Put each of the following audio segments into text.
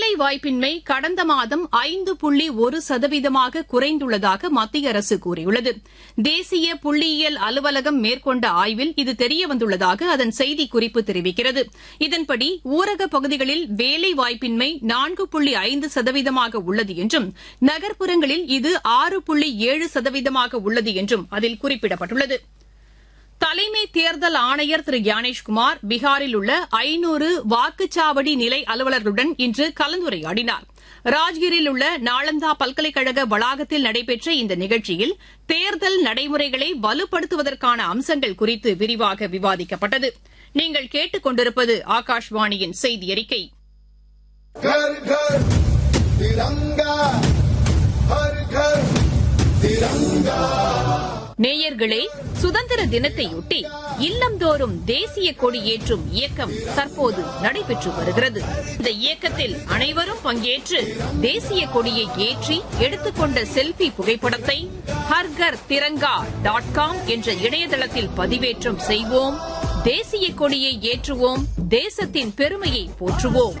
வேலைவாய்ப்பின்மை கடந்த மாதம் ஐந்து புள்ளி ஒரு சதவீதமாக குறைந்துள்ளதாக மத்திய அரசு கூறியுள்ளது தேசிய புள்ளியியல் அலுவலகம் மேற்கொண்ட ஆய்வில் இது தெரியவந்துள்ளதாக அதன் செய்திக்குறிப்பு தெரிவிக்கிறது இதன்படி ஊரகப் பகுதிகளில் வேலைவாய்ப்பின்மை நான்கு புள்ளி ஐந்து சதவீதமாக உள்ளது என்றும் நகர்ப்புறங்களில் இது ஆறு புள்ளி ஏழு சதவீதமாக உள்ளது என்றும் அதில் குறிப்பிடப்பட்டுள்ளது தலைமை தேர்தல் ஆணையர் திரு ஞானேஷ்குமார் பீகாரில் உள்ள ஐநூறு வாக்குச்சாவடி நிலை அலுவலர்களுடன் இன்று கலந்துரையாடினார் ராஜ்கிரில் உள்ள நாளந்தா பல்கலைக்கழக வளாகத்தில் நடைபெற்ற இந்த நிகழ்ச்சியில் தேர்தல் நடைமுறைகளை வலுப்படுத்துவதற்கான அம்சங்கள் குறித்து விரிவாக விவாதிக்கப்பட்டது நீங்கள் கேட்டுக் கொண்டிருப்பது ஆகாஷ்வாணியின் செய்தி அறிக்கை घर घर तिरंगा हर घर तिरंगा நேயர்களே சுதந்திர தினத்தையொட்டி இல்லந்தோறும் தேசிய கொடி ஏற்றும் இயக்கம் தற்போது நடைபெற்று வருகிறது இந்த இயக்கத்தில் அனைவரும் பங்கேற்று தேசிய கொடியை ஏற்றி எடுத்துக்கொண்ட செல்பி புகைப்படத்தை ஹர்கர் திரங்கா டாட் காம் என்ற இணையதளத்தில் பதிவேற்றம் செய்வோம் தேசிய கொடியை ஏற்றுவோம் தேசத்தின் பெருமையை போற்றுவோம்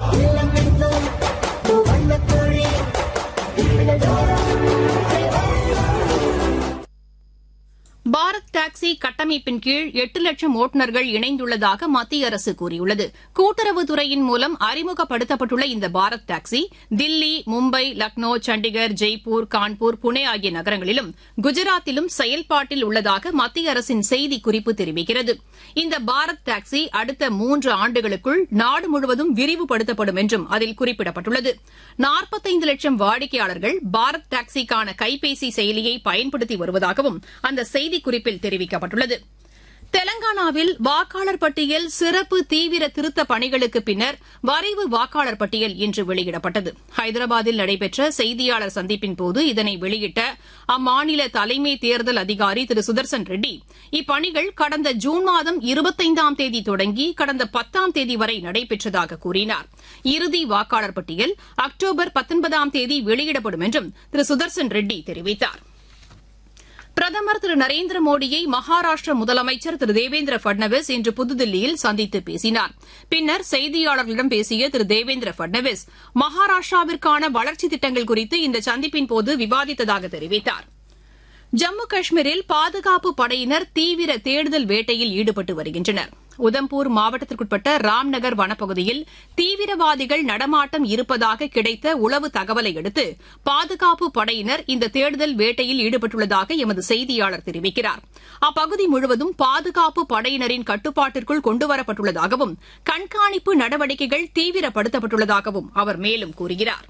பாரத் டாக்ஸி கட்டமைப்பின் கீழ் எட்டு லட்சம் ஓட்டுநர்கள் இணைந்துள்ளதாக மத்திய அரசு கூறியுள்ளது கூட்டுறவுத்துறையின் மூலம் அறிமுகப்படுத்தப்பட்டுள்ள இந்த பாரத் டாக்ஸி தில்லி மும்பை லக்னோ சண்டிகர் ஜெய்ப்பூர் கான்பூர் புனே ஆகிய நகரங்களிலும் குஜராத்திலும் செயல்பாட்டில் உள்ளதாக மத்திய அரசின் செய்திக்குறிப்பு தெரிவிக்கிறது இந்த பாரத் டாக்ஸி அடுத்த மூன்று ஆண்டுகளுக்குள் நாடு முழுவதும் விரிவுபடுத்தப்படும் என்றும் அதில் குறிப்பிடப்பட்டுள்ளது நாற்பத்தைந்து லட்சம் வாடிக்கையாளர்கள் பாரத் டாக்ஸிக்கான கைபேசி செயலியை பயன்படுத்தி வருவதாகவும் அந்த செய்திக்குறிப்பில் தெரிவிக்கப்பட்டுள்ளது தெலங்கானாவில் வாக்காளர் பட்டியல் சிறப்பு தீவிர திருத்த பணிகளுக்கு பின்னர் வரைவு வாக்காளர் பட்டியல் இன்று வெளியிடப்பட்டது ஹைதராபாத்தில் நடைபெற்ற செய்தியாளர் சந்திப்பின்போது இதனை வெளியிட்ட அம்மாநில தலைமை தேர்தல் அதிகாரி திரு சுதர்சன் ரெட்டி இப்பணிகள் கடந்த ஜூன் மாதம் இருபத்தைந்தாம் தேதி தொடங்கி கடந்த பத்தாம் தேதி வரை நடைபெற்றதாக கூறினார் இறுதி வாக்காளர் பட்டியல் அக்டோபர் பத்தொன்பதாம் தேதி வெளியிடப்படும் என்றும் திரு சுதர்சன் ரெட்டி தெரிவித்தாா் பிரதமர் திரு நரேந்திர மோடியை மகாராஷ்டிர முதலமைச்சர் திரு தேவேந்திர பட்னவிஸ் இன்று புதுதில்லியில் சந்தித்து பேசினார் பின்னர் செய்தியாளர்களிடம் பேசிய திரு தேவேந்திர பட்னவிஸ் மகாராஷ்டிராவிற்கான வளர்ச்சித் திட்டங்கள் குறித்து இந்த சந்திப்பின்போது விவாதித்ததாக தெரிவித்தார் ஜம்மு காஷ்மீரில் பாதுகாப்பு படையினர் தீவிர தேடுதல் வேட்டையில் ஈடுபட்டு வருகின்றனர் உதம்பூர் மாவட்டத்திற்குட்பட்ட ராம்நகர் வனப்பகுதியில் தீவிரவாதிகள் நடமாட்டம் இருப்பதாக கிடைத்த உளவு தகவலை அடுத்து பாதுகாப்பு படையினர் இந்த தேடுதல் வேட்டையில் ஈடுபட்டுள்ளதாக எமது செய்தியாளர் தெரிவிக்கிறார் அப்பகுதி முழுவதும் பாதுகாப்பு படையினரின் கட்டுப்பாட்டிற்குள் கொண்டுவரப்பட்டுள்ளதாகவும் கண்காணிப்பு நடவடிக்கைகள் தீவிரப்படுத்தப்பட்டுள்ளதாகவும் அவர் மேலும் கூறுகிறார்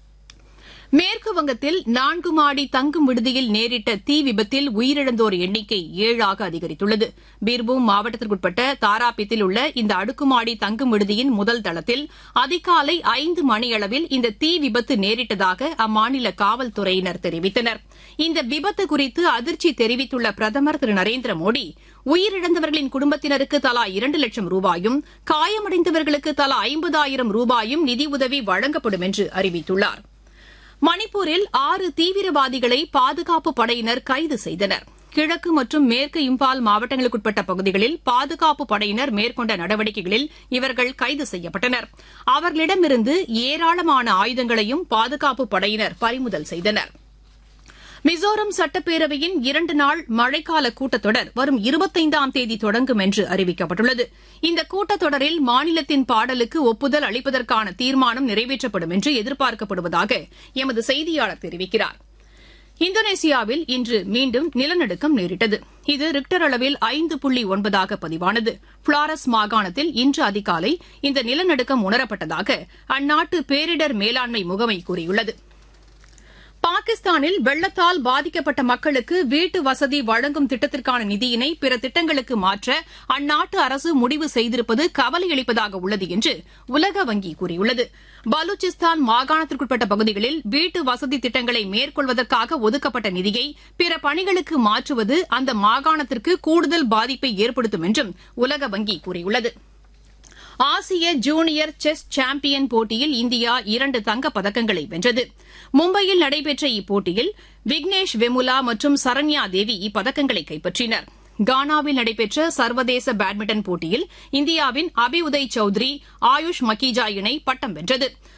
மேற்கு வங்கத்தில் நான்கு மாடி தங்கும் விடுதியில் நேரிட்ட தீ விபத்தில் உயிரிழந்தோர் எண்ணிக்கை ஏழாக அதிகரித்துள்ளது பீர்பூம் மாவட்டத்திற்குட்பட்ட தாராபித்தில் உள்ள இந்த அடுக்குமாடி தங்கும் விடுதியின் முதல் தளத்தில் அதிகாலை ஐந்து மணியளவில் இந்த தீ விபத்து நேரிட்டதாக அம்மாநில காவல்துறையினர் தெரிவித்தனர் இந்த விபத்து குறித்து அதிர்ச்சி தெரிவித்துள்ள பிரதமர் திரு நரேந்திர மோடி உயிரிழந்தவர்களின் குடும்பத்தினருக்கு தலா இரண்டு லட்சம் ரூபாயும் காயமடைந்தவர்களுக்கு தலா ஐம்பதாயிரம் ரூபாயும் நிதியுதவி வழங்கப்படும் என்று அறிவித்துள்ளாா் மணிப்பூரில் ஆறு தீவிரவாதிகளை பாதுகாப்பு படையினர் கைது செய்தனர் கிழக்கு மற்றும் மேற்கு இம்பால் மாவட்டங்களுக்குட்பட்ட பகுதிகளில் பாதுகாப்பு படையினர் மேற்கொண்ட நடவடிக்கைகளில் இவர்கள் கைது செய்யப்பட்டனர் அவர்களிடமிருந்து ஏராளமான ஆயுதங்களையும் பாதுகாப்பு படையினர் பறிமுதல் செய்தனர் மிசோரம் சட்டப்பேரவையின் இரண்டு நாள் மழைக்கால கூட்டத்தொடர் வரும் இருபத்தைந்தாம் தேதி தொடங்கும் என்று அறிவிக்கப்பட்டுள்ளது இந்த கூட்டத்தொடரில் மாநிலத்தின் பாடலுக்கு ஒப்புதல் அளிப்பதற்கான தீர்மானம் நிறைவேற்றப்படும் என்று எதிர்பார்க்கப்படுவதாக எமது செய்தியாளர் தெரிவிக்கிறார் இந்தோனேசியாவில் இன்று மீண்டும் நிலநடுக்கம் நேரிட்டது இது ரிக்டர் அளவில் ஐந்து புள்ளி ஒன்பதாக பதிவானது பிளாரஸ் மாகாணத்தில் இன்று அதிகாலை இந்த நிலநடுக்கம் உணரப்பட்டதாக அந்நாட்டு பேரிடர் மேலாண்மை முகமை கூறியுள்ளது பாகிஸ்தானில் வெள்ளத்தால் பாதிக்கப்பட்ட மக்களுக்கு வீட்டு வசதி வழங்கும் திட்டத்திற்கான நிதியினை பிற திட்டங்களுக்கு மாற்ற அந்நாட்டு அரசு முடிவு செய்திருப்பது கவலையளிப்பதாக உள்ளது என்று உலக வங்கி கூறியுள்ளது பலூச்சிஸ்தான் மாகாணத்திற்குட்பட்ட பகுதிகளில் வீட்டு வசதி திட்டங்களை மேற்கொள்வதற்காக ஒதுக்கப்பட்ட நிதியை பிற பணிகளுக்கு மாற்றுவது அந்த மாகாணத்திற்கு கூடுதல் பாதிப்பை ஏற்படுத்தும் என்றும் உலக வங்கி கூறியுள்ளது ஆசிய ஜூனியர் செஸ் சாம்பியன் போட்டியில் இந்தியா இரண்டு தங்கப் பதக்கங்களை வென்றது மும்பையில் நடைபெற்ற இப்போட்டியில் விக்னேஷ் வெமுலா மற்றும் சரண்யா தேவி இப்பதக்கங்களை கைப்பற்றினர் கானாவில் நடைபெற்ற சர்வதேச பேட்மிண்டன் போட்டியில் இந்தியாவின் அபி உதய் சௌத்ரி ஆயுஷ் மக்கீஜா இணை பட்டம் வென்றது